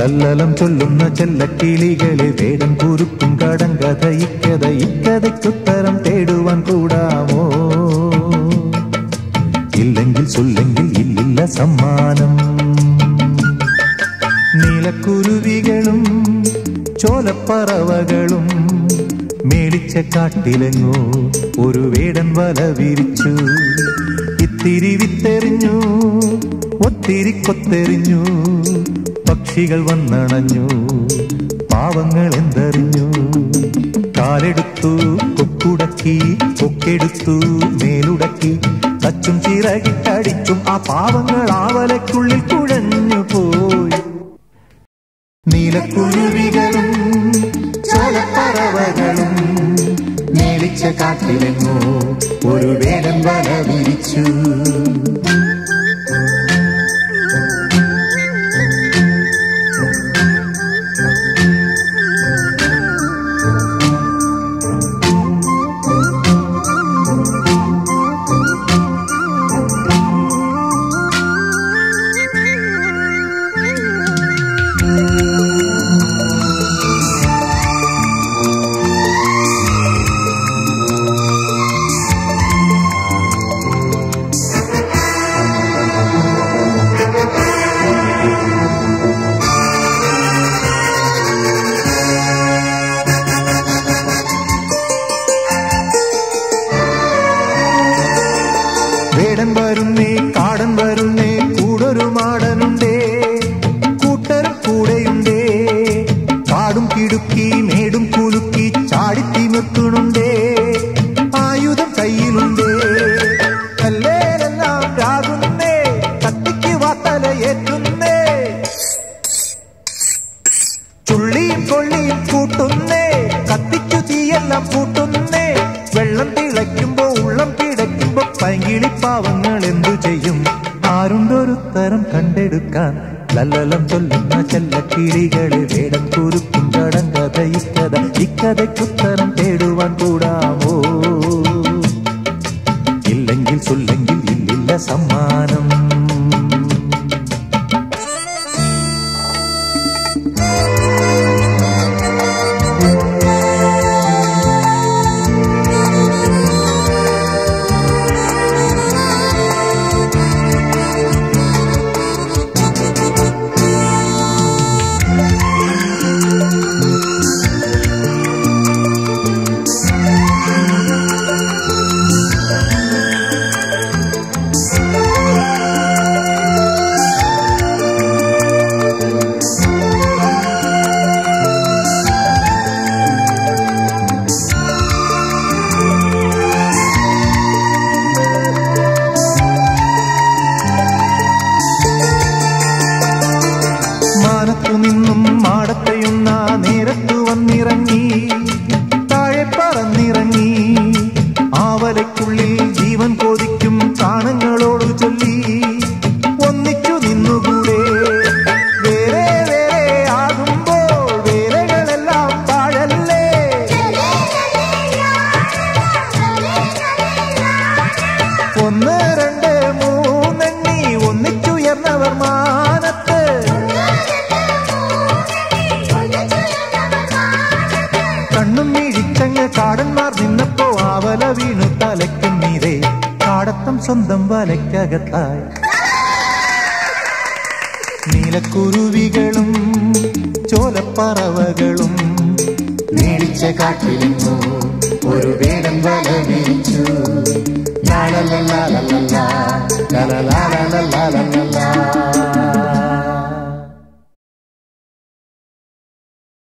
ലല്ലലം ചൊല്ലുന്ന ചെല്ലക്കിളികളെ വേടം കുരുക്കും കടങ്കഥ ഇക്കഥ ഇക്കഥയ്ക്കുത്തരം തേടുവാൻ കൂടാമോ ഇല്ലെങ്കിൽ ചൊല്ലെങ്കിൽ ഇല്ലില്ല സമ്മാനം നീലക്കുരുവികളും ചോലപ്പറവകളും മേടിച്ച കാട്ടിലെങ്ങോ ഒരു വേടൻ വല വിരിച്ചു ഇത്തിരി വിത്തെറിഞ്ഞു ഒത്തിരി കൊത്തെറിഞ്ഞു പക്ഷികൾ വന്നണഞ്ഞു പാവങ്ങൾ എന്തറിഞ്ഞു കാലെടുത്തു കൊക്കുടക്കി കൊക്കെടുത്തു മേലുടക്കി തച്ചും ചിറകിട്ടടിച്ചും ആ പാവങ്ങൾ ആവലയ്ക്കുള്ളിൽ കുഴഞ്ഞു പോയി നീലക്കുരുവികളും ചോലപ്പറവകളും മേളിച്ച കാട്ടിലെങ്ങോ ഒരു വേടൻ വല വിരിച്ചു വേടൻ വരുന്നേ കാടൻ വരുന്നേ കൂടൊരു മാടനുണ്ടേ കൂട്ടരും കൂടെയുണ്ടേ കാടും കിടുക്കി മേടും കുലുക്കി ചാടിത്തി നിർത്തുന്നുണ്ടേ ആയുധം കയ്യിലുണ്ടേ കല്ലേലെല്ലാം രാകുന്നേ കത്തിക്ക് വാത്തലയേറ്റുന്നേ ചുള്ളിയും കൊള്ളിയും കൂട്ടുന്നേ കത്തിക്കു തീയെല്ലാം കൂട്ടുന്നേ വെള്ളം തിളയ്ക്കുമ്പോ ഉള്ളം പിടയ്ക്കുമ്പോ പൈകിളിപ്പാവങ്ങൾ എന്തു ചെയ്യും ആരുണ്ടൊരു തരം കണ്ടെടുക്കാൻ ലല്ലലം ചൊല്ലുന്ന ചെല്ലക്കിളികളെ വേടം കുരുക്കും ചടങ്കഥ ഇക്കഥ ഇക്കഥയ്ക്കുത്തരം തേടുവാൻ കൂടാമോ ഇല്ലെങ്കിൽ ചൊല്ലെങ്കിൽ ഇല്ലില്ല സമ്മാനം മാനത്തു നിന്നും മാടത്തയുന്ന നേരത്തു വന്നിറങ്ങി താഴെ പറന്നിറങ്ങി ആവലയ്ക്കുള്ളിൽ ജീവൻ കൊതിക്കും കാണങ്ങളോട് ചൊല്ലി ഒന്നിച്ചു നിന്നുകൂടെ വേറെ വേറെ ആകുമ്പോൾ വേലകളെല്ലാം പാഴല്ലേ ഒന്ന് രണ്ട് മൂന്നെണ്ണി ഒന്നിച്ചുയർന്നവർ മാനത്ത് കണ്ണും മിഴിച്ചങ്ങ് കാടന്മാർ നിന്നപ്പോ ആവല വീണു തലയ്ക്കും മീതെ കാടത്തം സ്വന്തം വലയ്ക്കകത്തായി നീലക്കുരുവികളും ചോലപ്പറവകളും മേടിച്ച കാട്ടിലിങ്ങോ ഒരു വേടം വല വിരിച്ചു ലാലലലാലലലാ, ലാലലാലലലാലലാ.